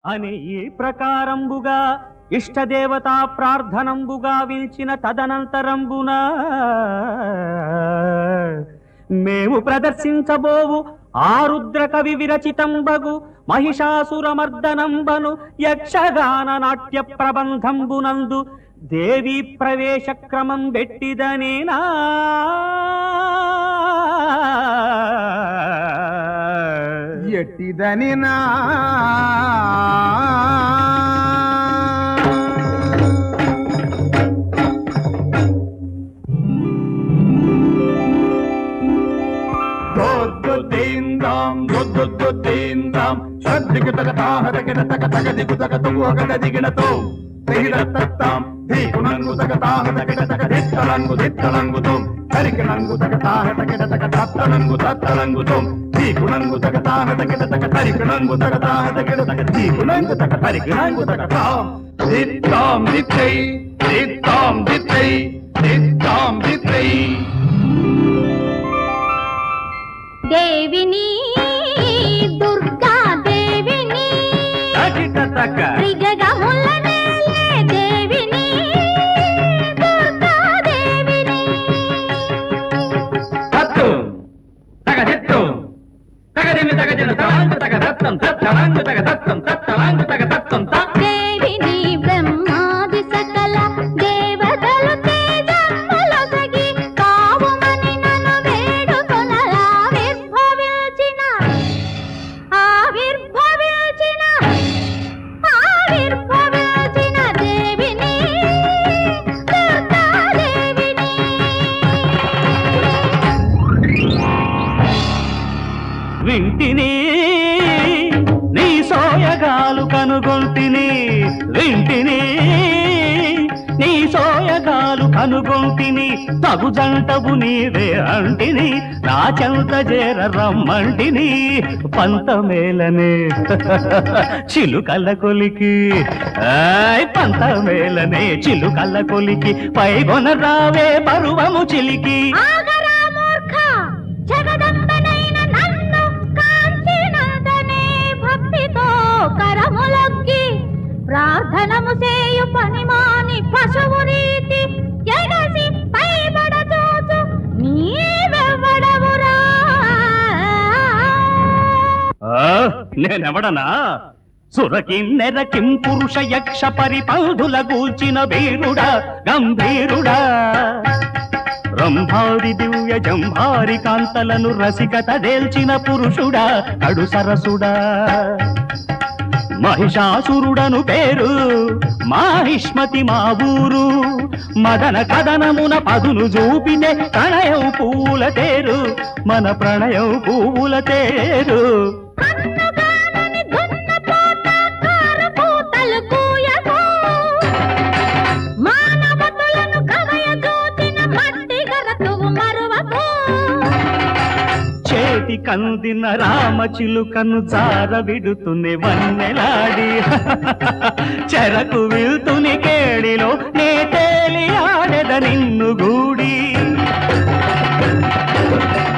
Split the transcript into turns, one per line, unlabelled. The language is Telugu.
అని ఈ ప్రకారంబుగా ఇష్టదేవతా ప్రార్థనంబుగా విల్చిన తదనంతరంబున మేము ప్రదర్శించబోవు ఆరుద్ర కవి విరచితంబగు మహిషాసురమర్దనంబను యక్షగాన నాట్య ప్రబంధంబునందు దేవి ప్రవేశ క్రమం పెట్టిదనేనా
ఎట్టిదని నా
దొద్దుదీందాం, దొద్దుదీందాం, సద్దిగుతగతాహరగిన తగతగదిగుతగతుగు ఒకటదిగినతో, తెగిడతత్తాం, ధీకునంగు తగతాహరగిన తగదిత్తలంగు దిత్తలంగుతుం, తరికినంగు తగతాహరగిన తగతత్తలంగు తత్తలంగుతుం, ధీకునంగు తగతాహరగిన తగ తరికినంగు తగతాహరగిన తగ ధీకునంగు తగ తరికినంగు తగతాం, దిత్తాం దిత్తై, దిత్తాం దిత్తై, దిత్తాం దిత్తై.
దేవిని దుర్గా దేవిని
తగిటతక.
త్రిజగముల నేలే దేవిని దుర్గా దేవిని
తత్తు తగదిత్తు తగదిమి తగదిన తలాంగు తగ దత్తం తత్తలాంగు తగ దత్తం తత్తలాంగు తగ దత్తం త
దేవిని బ్రహ్మాది సకల దేవతలు తేజములొసగి కావుమని నన్ను వేడుకొనలా ఆవిర్భవించిన ఆవిర్భవించిన ఆవిర్భవించిన దేవిని దుర్గాదేవిని
వింటిని నీ సోయగాలు కనుగొంటిని వింటిని నీ సోయగాలు కనుగొంటిని తగు జంటవు నీవే అంటిని నా చెంత చేర రమ్మంటిని పంతమేలనే చిలుకల్ల కొలికి ఆయ్ పంతమేలనే చిలుకల్ల కొలికి పైగొన రావే పరువము చిలికి
ఆగరా మూర్ఖ జగదంబనైన నన్ను కాంచినందనే భక్తితో కరములొక్కి ప్రార్థనము చేయు పనిమాని పశువు రీతి ఎగసి పైబడ చూచు నీవెవ్వడవురా
ఆ, నేనెవడనా సురకిన్నెర కిం పురుష యక్ష పరిపంధుల గూల్చిన వీరుడా గంభీరుడా రంభారి దివ్య జంభారి కాంతలను రసికత దేల్చిన పురుషుడా కడు సరసుడా మహిషాసురుడను పేరు మాహిష్మతి మా ఊరు మదన కదనమున పదును చూపితే ప్రణయం పూల తేరు మన ప్రణయం పూల తేరు
కన్నుగానని దున్నపోత కారపూతలు కూయకు. మానవతులను కవయజూచిన మట్టి గరతువు మరువకు.
చేతి కందిన రామ చిలుకను జార విడుతుని వన్నెలాడి చెరకు విల్తుని కేడిలో నే తేలి ఆడెద నిన్ను గూడి